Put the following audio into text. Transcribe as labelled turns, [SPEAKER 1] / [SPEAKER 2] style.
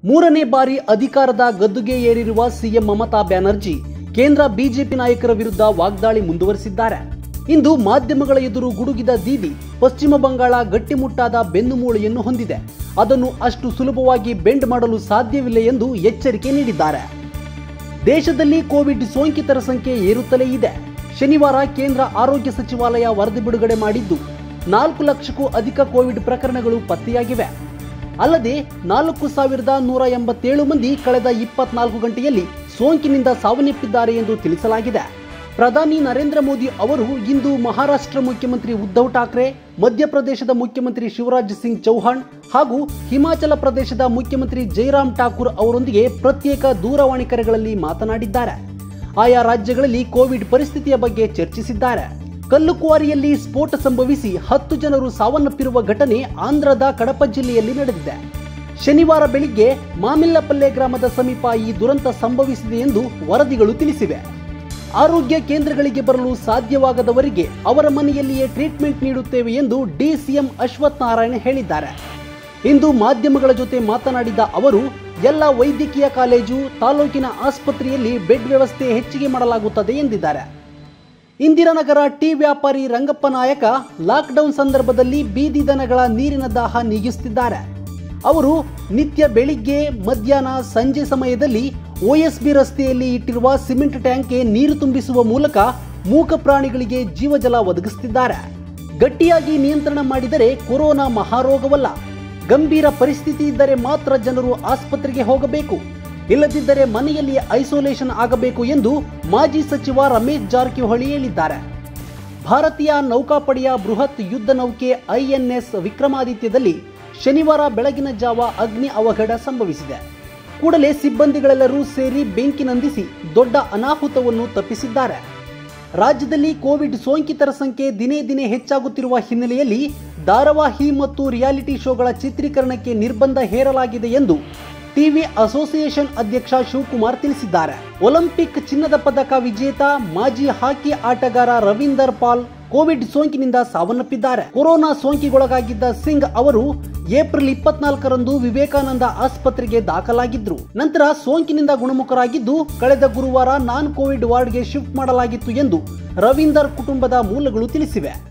[SPEAKER 1] ಮೂರನೇ ಬಾರಿ ಅಧಿಕಾರದ ಗದ್ದುಗೆ ಏರಿರುವ ಸಿಎಂ ಮಮತಾ ಬ್ಯಾನರ್ಜಿ ಕೇಂದ್ರ ಬಿಜೆಪಿ ನಾಯಕರ ವಿರುದ್ಧ ವಾಗ್ದಾಳಿ ಮುಂದುವರೆಸಿದ್ದಾರೆ ಇಂದು ಮಾಧ್ಯಮಗಳ ಎದುರು ಗುಡುಗಿದ ದೀದಿ ಪಶ್ಚಿಮ ಬಂಗಾಳ ಗಟ್ಟಿಮುಟ್ಟಾದ ಬೆನ್ನುಮೂಳೆಯನ್ನು ಹೊಂದಿದೆ ಅದನ್ನು ಅಷ್ಟು ಸುಲಭವಾಗಿ ಬೆಂಡ್ ಮಾಡಲು ಸಾಧ್ಯವಿಲ್ಲ ಎಂದು ಎಚ್ಚರಿಕೆ ನೀಡಿದ್ದಾರೆ ದೇಶದಲ್ಲಿ ಕೋವಿಡ್ ಸೋಂಕಿತರ ಸಂಖ್ಯೆ ಏರುತ್ತಲೇ ಇದೆ ಶನಿವಾರ ಕೇಂದ್ರ ಆರೋಗ್ಯ ಸಚಿವಾಲಯ ವರದಿ ಬಿಡುಗಡೆ ಮಾಡಿದ್ದು ನಾಲ್ಕು ಲಕ್ಷಕ್ಕೂ ಅಧಿಕ ಕೋವಿಡ್ ಪ್ರಕರಣಗಳು ಪತ್ತೆಯಾಗಿವೆ ಅಲ್ಲದೆ ನಾಲ್ಕು ಸಾವಿರದ ನೂರ ಎಂಬತ್ತೇಳು ಮಂದಿ ಕಳೆದ ಇಪ್ಪತ್ನಾಲ್ಕು ಗಂಟೆಯಲ್ಲಿ ಸೋಂಕಿನಿಂದ ಸಾವನ್ನಪ್ಪಿದ್ದಾರೆ ಎಂದು ತಿಳಿಸಲಾಗಿದೆ ಪ್ರಧಾನಿ ನರೇಂದ್ರ ಮೋದಿ ಅವರು ಇಂದು ಮಹಾರಾಷ್ಟ್ರ ಮುಖ್ಯಮಂತ್ರಿ ಉದ್ಧವ್ ಠಾಕ್ರೆ ಮಧ್ಯಪ್ರದೇಶದ ಮುಖ್ಯಮಂತ್ರಿ ಶಿವರಾಜ್ ಸಿಂಗ್ ಚೌಹಾಣ್ ಹಾಗೂ ಹಿಮಾಚಲ ಪ್ರದೇಶದ ಮುಖ್ಯಮಂತ್ರಿ ಜೈರಾಮ್ ಠಾಕೂರ್ ಅವರೊಂದಿಗೆ ಪ್ರತ್ಯೇಕ ದೂರವಾಣಿ ಕರೆಗಳಲ್ಲಿ ಮಾತನಾಡಿದ್ದಾರೆ ಆಯಾ ರಾಜ್ಯಗಳಲ್ಲಿ ಕೋವಿಡ್ ಪರಿಸ್ಥಿತಿಯ ಬಗ್ಗೆ ಚರ್ಚಿಸಿದ್ದಾರೆ ಕಲ್ಲುಕುವಾರಿಯಲ್ಲಿ ಸ್ಫೋಟ ಸಂಭವಿಸಿ ಹತ್ತು ಜನರು ಸಾವನ್ನಪ್ಪಿರುವ ಘಟನೆ ಆಂಧ್ರದ ಕಡಪ ಜಿಲ್ಲೆಯಲ್ಲಿ ನಡೆದಿದೆ ಶನಿವಾರ ಬೆಳಿಗ್ಗೆ ಮಾಮಿಲ್ಲಪಲ್ಲೆ ಗ್ರಾಮದ ಸಮೀಪ ಈ ದುರಂತ ಸಂಭವಿಸಿದೆ ಎಂದು ವರದಿಗಳು ತಿಳಿಸಿವೆ ಆರೋಗ್ಯ ಕೇಂದ್ರಗಳಿಗೆ ಬರಲು ಸಾಧ್ಯವಾಗದವರಿಗೆ ಅವರ ಮನೆಯಲ್ಲಿಯೇ ಟ್ರೀಟ್ಮೆಂಟ್ ನೀಡುತ್ತೇವೆ ಎಂದು ಡಿಸಿಎಂ ಅಶ್ವಥ್ ನಾರಾಯಣ ಹೇಳಿದ್ದಾರೆ ಇಂದು ಮಾಧ್ಯಮಗಳ ಜೊತೆ ಮಾತನಾಡಿದ ಅವರು ಎಲ್ಲ ವೈದ್ಯಕೀಯ ಕಾಲೇಜು ತಾಲೂಕಿನ ಆಸ್ಪತ್ರೆಯಲ್ಲಿ ಬೆಡ್ ವ್ಯವಸ್ಥೆ ಹೆಚ್ಚಿಗೆ ಮಾಡಲಾಗುತ್ತದೆ ಎಂದಿದ್ದಾರೆ ಇಂದಿರಾನಗರ ಟೀ ವ್ಯಾಪಾರಿ ರಂಗಪ್ಪ ನಾಯಕ ಲಾಕ್ಡೌನ್ ಸಂದರ್ಭದಲ್ಲಿ ಬೀದಿ ದನಗಳ ನೀರಿನ ದಾಹ ನೀಗಿಸುತ್ತಿದ್ದಾರೆ ಅವರು ನಿತ್ಯ ಬೆಳಿಗ್ಗೆ ಮಧ್ಯಾಹ್ನ ಸಂಜೆ ಸಮಯದಲ್ಲಿ ಒಎಸ್ಬಿ ರಸ್ತೆಯಲ್ಲಿ ಇಟ್ಟಿರುವ ಸಿಮೆಂಟ್ ಟ್ಯಾಂಕ್ಗೆ ನೀರು ತುಂಬಿಸುವ ಮೂಲಕ ಮೂಕ ಪ್ರಾಣಿಗಳಿಗೆ ಜೀವಜಲ ಒದಗಿಸುತ್ತಿದ್ದಾರೆ ಗಟ್ಟಿಯಾಗಿ ನಿಯಂತ್ರಣ ಮಾಡಿದರೆ ಕೊರೋನಾ ಮಹಾರೋಗವಲ್ಲ ಗಂಭೀರ ಪರಿಸ್ಥಿತಿ ಇದ್ದರೆ ಮಾತ್ರ ಜನರು ಆಸ್ಪತ್ರೆಗೆ ಹೋಗಬೇಕು ಇಲ್ಲದಿದ್ದರೆ ಮನೆಯಲ್ಲಿ ಐಸೋಲೇಷನ್ ಆಗಬೇಕು ಎಂದು ಮಾಜಿ ಸಚಿವ ರಮೇಶ್ ಜಾರಕಿಹೊಳಿ ಹೇಳಿದ್ದಾರೆ ಭಾರತೀಯ ನೌಕಾಪಡೆಯ ಬೃಹತ್ ಯುದ್ಧ ನೌಕೆ ಐಎನ್ಎಸ್ ವಿಕ್ರಮಾದಿತ್ಯದಲ್ಲಿ ಶನಿವಾರ ಬೆಳಗಿನ ಜಾವ ಅಗ್ನಿ ಅವಘಡ ಸಂಭವಿಸಿದೆ ಕೂಡಲೇ ಸಿಬ್ಬಂದಿಗಳೆಲ್ಲರೂ ಸೇರಿ ಬೆಂಕಿ ನಂದಿಸಿ ದೊಡ್ಡ ಅನಾಹುತವನ್ನು ತಪ್ಪಿಸಿದ್ದಾರೆ ರಾಜ್ಯದಲ್ಲಿ ಕೋವಿಡ್ ಸೋಂಕಿತರ ಸಂಖ್ಯೆ ದಿನೇ ದಿನೇ ಹೆಚ್ಚಾಗುತ್ತಿರುವ ಹಿನ್ನೆಲೆಯಲ್ಲಿ ಧಾರಾವಾಹಿ ಮತ್ತು ರಿಯಾಲಿಟಿ ಶೋಗಳ ಚಿತ್ರೀಕರಣಕ್ಕೆ ನಿರ್ಬಂಧ ಹೇರಲಾಗಿದೆ ಎಂದು ಟಿವಿ ಅಸೋಸಿಯೇಷನ್ ಅಧ್ಯಕ್ಷ ಶಿವಕುಮಾರ್ ತಿಳಿಸಿದ್ದಾರೆ ಒಲಿಂಪಿಕ್ ಚಿನ್ನದ ಪದಕ ವಿಜೇತ ಮಾಜಿ ಹಾಕಿ ಆಟಗಾರ ರವೀಂದರ್ ಪಾಲ್ ಕೋವಿಡ್ ಸೋಂಕಿನಿಂದ ಸಾವನ್ನಪ್ಪಿದ್ದಾರೆ ಕೊರೋನಾ ಸೋಂಕಿಗೊಳಗಾಗಿದ್ದ ಸಿಂಗ್ ಅವರು ಏಪ್ರಿಲ್ ಇಪ್ಪತ್ನಾಲ್ಕರಂದು ವಿವೇಕಾನಂದ ಆಸ್ಪತ್ರೆಗೆ ದಾಖಲಾಗಿದ್ರು ನಂತರ ಸೋಂಕಿನಿಂದ ಗುಣಮುಖರಾಗಿದ್ದು ಕಳೆದ ಗುರುವಾರ ನಾನ್ ಕೋವಿಡ್ ವಾರ್ಡ್ಗೆ ಶಿಫ್ಟ್ ಮಾಡಲಾಗಿತ್ತು ಎಂದು ರವೀಂದರ್ ಕುಟುಂಬದ ಮೂಲಗಳು ತಿಳಿಸಿವೆ